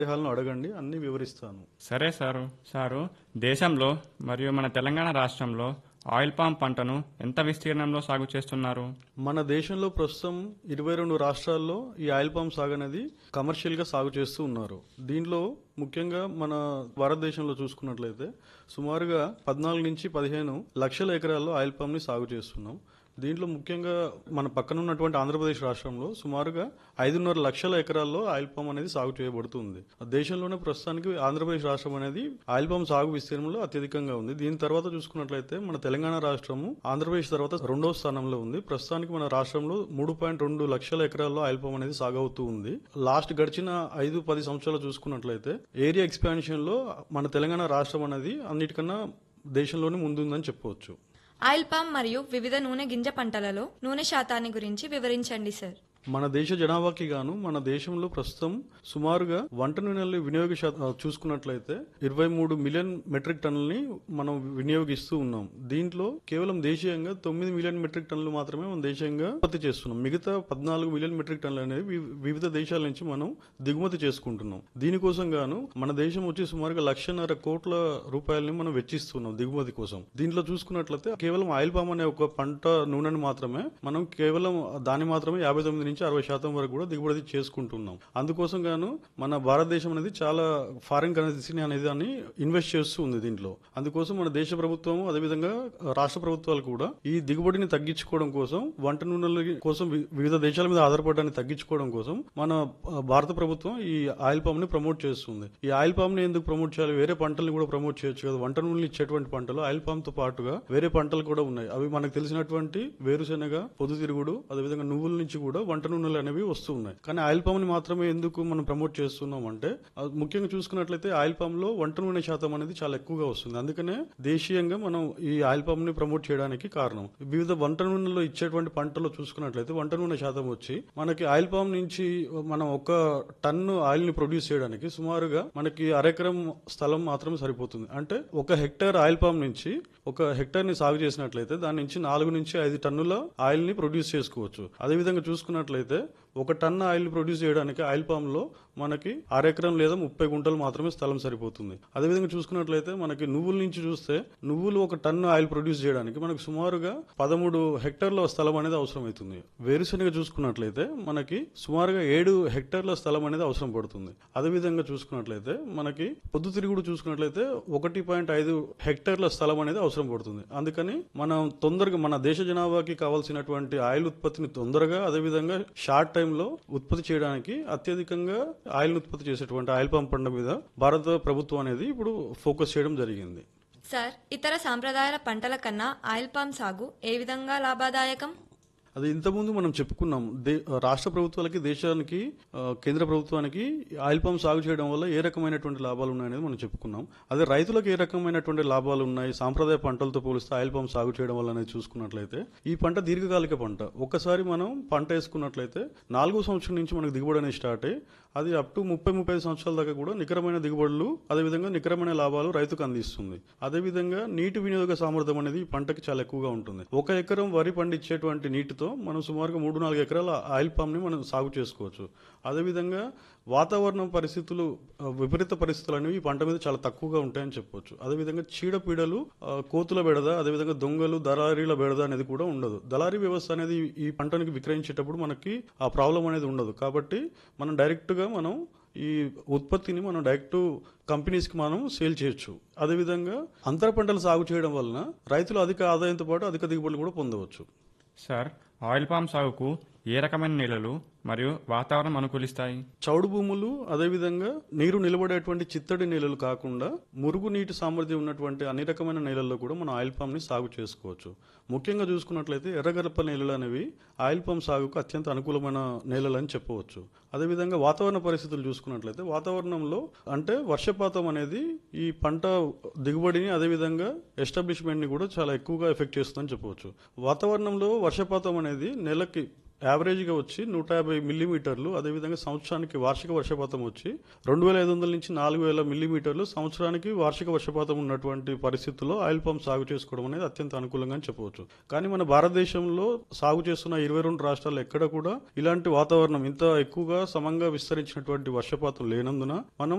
సందేహాలను అడగండి అన్ని వివరిస్తాను సరే సారు సారు దేశంలో మరియు మన తెలంగాణ రాష్ట్రంలో ఆయిల్ పామ్ పంటను ఎంత విస్తీర్ణంలో సాగు చేస్తున్నారు మన దేశంలో ప్రస్తుతం ఇరవై రెండు రాష్ట్రాల్లో ఈ ఆయిల్ పామ్ సాగు అనేది కమర్షియల్ గా సాగు చేస్తూ ఉన్నారు దీంట్లో ముఖ్యంగా మన భారతదేశంలో చూసుకున్నట్లయితే సుమారుగా పద్నాలుగు నుంచి పదిహేను లక్షల ఎకరాల్లో ఆయిల్ పామ్ ని సాగు చేస్తున్నాం దీంట్లో ముఖ్యంగా మన పక్కన ఉన్నటువంటి ఆంధ్రప్రదేశ్ రాష్ట్రంలో సుమారుగా ఐదున్నర లక్షల ఎకరాల్లో ఆయిల్ పామ్ అనేది సాగు చేయబడుతుంది దేశంలోనే ప్రస్తుతానికి ఆంధ్రప్రదేశ్ రాష్ట్రం అనేది ఆయిల్ పామ్ సాగు విస్తీర్ణంలో అత్యధికంగా ఉంది దీని తర్వాత చూసుకున్నట్లయితే మన తెలంగాణ రాష్ట్రము ఆంధ్రప్రదేశ్ తర్వాత రెండో స్థానంలో ఉంది ప్రస్తుతానికి మన రాష్ట్రంలో మూడు పాయింట్ రెండు లక్షల ఎకరాల్లో ఆయిల్ పామ్ అనేది సాగు అవుతూ ఉంది లాస్ట్ గడిచిన ఐదు పది సంవత్సరాలు చూసుకున్నట్లయితే ఏరియా ఎక్స్పాన్షన్ లో మన తెలంగాణ రాష్ట్రం అనేది అన్నిటికన్నా దేశంలోనే ముందుందని చెప్పవచ్చు ఆయిల్ పామ్ మరియు వివిధ నూనె గింజ పంటలలో నూనె శాతాన్ని గురించి వివరించండి సార్ మన దేశ జనాభాకి గాను మన దేశంలో ప్రస్తుతం సుమారుగా వంట నూనెల వినియోగ శాతం చూసుకున్నట్లయితే ఇరవై మూడు మిలియన్ మెట్రిక్ టన్నుల్ని మనం వినియోగిస్తూ ఉన్నాం దీంట్లో కేవలం దేశీయంగా తొమ్మిది మిలియన్ మెట్రిక్ టన్నులు మాత్రమే మనం దేశీయంగా ఉత్పత్తి చేస్తున్నాం మిగతా పద్నాలుగు మిలియన్ మెట్రిక్ టన్నులు అనేవి వి- వివిధ దేశాల నుంచి మనం దిగుమతి చేసుకుంటున్నాం దీనికోసం గాను మన దేశం వచ్చి సుమారుగా లక్షన్నర కోట్ల రూపాయలని మనం వెచ్చిస్తున్నాం దిగుమతి కోసం దీంట్లో చూసుకున్నట్లయితే కేవలం ఆయిల్ పామ్ అనే ఒక పంట నూనెని మాత్రమే మనం కేవలం దాన్ని మాత్రమే యాభై తొమ్మిది నుంచి అరవై శాతం వరకు కూడా దిగుబడి చేసుకుంటున్నాం అందుకోసం గాను మన భారతదేశం అనేది చాలా ఫారిన్ కరెన్సీని అనేది దాన్ని ఇన్వెస్ట్ చేస్తూ ఉంది దీంట్లో అందుకోసం మన దేశ ప్రభుత్వం అదేవిధంగా రాష్ట్ర ప్రభుత్వాలు కూడా ఈ దిగుబడిని తగ్గించుకోవడం కోసం వంట నూనెల కోసం వి- వివిధ దేశాల మీద ఆధారపడడాన్ని తగ్గించుకోవడం కోసం మన ఆ, భారత ప్రభుత్వం ఈ ఆయిల్ పామ్ ని ప్రమోట్ చేస్తుంది ఈ ఆయిల్ పామ్ ని ఎందుకు ప్రమోట్ చేయాలి వేరే పంటల్ని కూడా ప్రమోట్ చేయొచ్చు కదా వంట నూనెలు ఇచ్చేటువంటి పంటలు ఆయిల్ పామ్ తో పాటుగా వేరే పంటలు కూడా ఉన్నాయి అవి మనకు తెలిసినటువంటి వేరుశెనగ పొద్దుతిరుగుడు అదేవిధంగా నువ్వుల నుంచి కూడా వంట నూనెలు అనేవి వస్తూ ఉన్నాయి కానీ ఆయిల్ పామ్ ని మాత్రమే ఎందుకు మనం ప్రమోట్ చేస్తున్నాం అంటే ఆ, ముఖ్యంగా చూసుకున్నట్లయితే ఆయిల్ పామ్ లో వంట నూనె శాతం అనేది చాలా ఎక్కువగా వస్తుంది అందుకనే దేశీయంగా మనం ఈ ఆయిల్ పామ్ ని ప్రమోట్ చేయడానికి కారణం వివిధ వంట నూనెలో ఇచ్చేటువంటి పంటలో చూసుకున్నట్లయితే వంట నూనె శాతం వచ్చి మనకి ఆయిల్ పామ్ నుంచి మనం ఒక టన్ను ఆయిల్ ని ప్రొడ్యూస్ చేయడానికి సుమారుగా మనకి అరెకరం స్థలం మాత్రమే సరిపోతుంది అంటే ఒక హెక్టర్ ఆయిల్ పామ్ నుంచి ఒక హెక్టర్ ని సాగు చేసినట్లయితే దాని నుంచి నాలుగు నుంచి ఐదు టన్నుల ఆయిల్ ని ప్రొడ్యూస్ చేసుకోవచ్చు అదే విధంగా చూసుకున్నట్లయితే ఒక టన్ను ఆయిల్ ప్రొడ్యూస్ చేయడానికి ఆయిల్ పామ్ లో మనకి అరెకరం లేదా ముప్పై గుంటలు మాత్రమే స్థలం సరిపోతుంది అదేవిధంగా చూసుకున్నట్లయితే మనకి నువ్వుల నుంచి చూస్తే నువ్వులు ఒక టన్ను ఆయిల్ ప్రొడ్యూస్ చేయడానికి మనకు సుమారుగా పదమూడు హెక్టార్ల స్థలం అనేది అవసరం అవుతుంది వేరుశెనగ చూసుకున్నట్లయితే మనకి సుమారుగా ఏడు హెక్టార్ల స్థలం అనేది అవసరం పడుతుంది అదేవిధంగా చూసుకున్నట్లయితే మనకి పొద్దుతిరుగుడు చూసుకున్నట్లయితే ఒకటి పాయింట్ ఐదు హెక్టార్ల స్థలం అనేది అవసరం పడుతుంది అందుకని మనం తొందరగా మన దేశ జనాభాకి కావాల్సినటువంటి ఆయిల్ ఉత్పత్తిని తొందరగా అదేవిధంగా షార్ట్ టైంలో ఉత్పత్తి చేయడానికి అత్యధికంగా ఆయిల్ ఉత్పత్తి చేసేటువంటి ఆయిల్ పంప్ పంట మీద భారత ప్రభుత్వం అనేది ఇప్పుడు ఫోకస్ చేయడం జరిగింది సార్ ఇతర సాంప్రదాయాల పంటల కన్నా ఆయిల్ పామ్ సాగు ఏ విధంగా లాభదాయకం అది ఇంతకుముందు మనం చెప్పుకున్నాం దే రాష్ట్ర ప్రభుత్వాలకి దేశానికి ఆ, కేంద్ర ప్రభుత్వానికి ఆయిల్ పామ్ సాగు చేయడం వల్ల ఏ రకమైనటువంటి లాభాలు ఉన్నాయనేది మనం చెప్పుకున్నాం అదే రైతులకు ఏ రకమైనటువంటి లాభాలు ఉన్నాయి సాంప్రదాయ పంటలతో పోలిస్తే ఆయిల్ పామ్ సాగు చేయడం వల్ల అనేది చూసుకున్నట్లయితే ఈ పంట దీర్ఘకాలిక పంట ఒక్కసారి మనం పంట వేసుకున్నట్లయితే నాలుగో సంవత్సరం నుంచి మనకు దిగుబడి అనేది స్టార్ట్ అయ్యి అది అప్ టు ముప్పై ముప్పై ఐదు సంవత్సరాల దాకా కూడా నికరమైన దిగుబడులు అదేవిధంగా నికరమైన లాభాలు రైతుకు అందిస్తుంది అదేవిధంగా నీటి వినియోగ సామర్థ్యం అనేది ఈ పంటకి చాలా ఎక్కువగా ఉంటుంది ఒక ఎకరం వరి పండించేటువంటి నీటితో మనం సుమారుగా మూడు నాలుగు ఎకరాల ఆయిల్ పామ్ ని మనం సాగు చేసుకోవచ్చు అదేవిధంగా వాతావరణ పరిస్థితులు ఆ, విపరీత పరిస్థితులు అనేవి ఈ పంట మీద చాలా తక్కువగా ఉంటాయని చెప్పొచ్చు అదేవిధంగా చీడపీడలు ఆ, కోతుల బెడద అదేవిధంగా దొంగలు దళారీల బెడద అనేది కూడా ఉండదు దళారీ వ్యవస్థ అనేది ఈ పంటనికి విక్రయించేటప్పుడు మనకి ఆ ప్రాబ్లం అనేది ఉండదు కాబట్టి మనం డైరెక్ట్ గా మనం ఈ ఉత్పత్తిని మనం డైరెక్ట్ కంపెనీస్కి మనం సేల్ చేయొచ్చు అదేవిధంగా అంతర పంటలు సాగు చేయడం వలన రైతులు అధిక ఆదాయంతో పాటు అధిక దిగుబడులు కూడా పొందవచ్చు సార్ ఆయిల్ పామ్ సాగుకు ఏ రకమైన నేలలు మరియు వాతావరణం అనుకూలిస్తాయి చౌడు భూములు అదేవిధంగా నీరు నిలబడేటువంటి చిత్తడి నేలలు కాకుండా మురుగు నీటి సామర్థ్యం ఉన్నటువంటి అన్ని రకమైన నేలల్లో కూడా మనం ఆయిల్ పామ్ ని సాగు చేసుకోవచ్చు ముఖ్యంగా చూసుకున్నట్లయితే ఎర్రగరప నేలలు అనేవి ఆయిల్ పామ్ సాగుకు అత్యంత అనుకూలమైన నేలలు అని చెప్పవచ్చు అదేవిధంగా వాతావరణ పరిస్థితులు చూసుకున్నట్లయితే వాతావరణంలో అంటే వర్షపాతం అనేది ఈ పంట దిగుబడిని అదేవిధంగా ఎస్టాబ్లిష్మెంట్ ని కూడా చాలా ఎక్కువగా ఎఫెక్ట్ చేస్తుందని చెప్పవచ్చు వాతావరణంలో వర్షపాతం అనేది నెలకి యావరేజ్ గా వచ్చి నూట యాభై మిల్లీమీటర్లు అదేవిధంగా సంవత్సరానికి వార్షిక వర్షపాతం వచ్చి రెండు వేల ఐదు వందల నుంచి నాలుగు వేల మిల్లీమీటర్లు సంవత్సరానికి వార్షిక వర్షపాతం ఉన్నటువంటి పరిస్థితుల్లో ఆయిల్ పంప్ సాగు చేసుకోవడం అనేది అత్యంత అనుకూలంగా అని చెప్పవచ్చు కానీ మన భారతదేశంలో సాగు చేస్తున్న ఇరవై రెండు రాష్ట్రాలు ఎక్కడ కూడా ఇలాంటి వాతావరణం ఇంత ఎక్కువగా సమంగా విస్తరించినటువంటి వర్షపాతం లేనందున మనం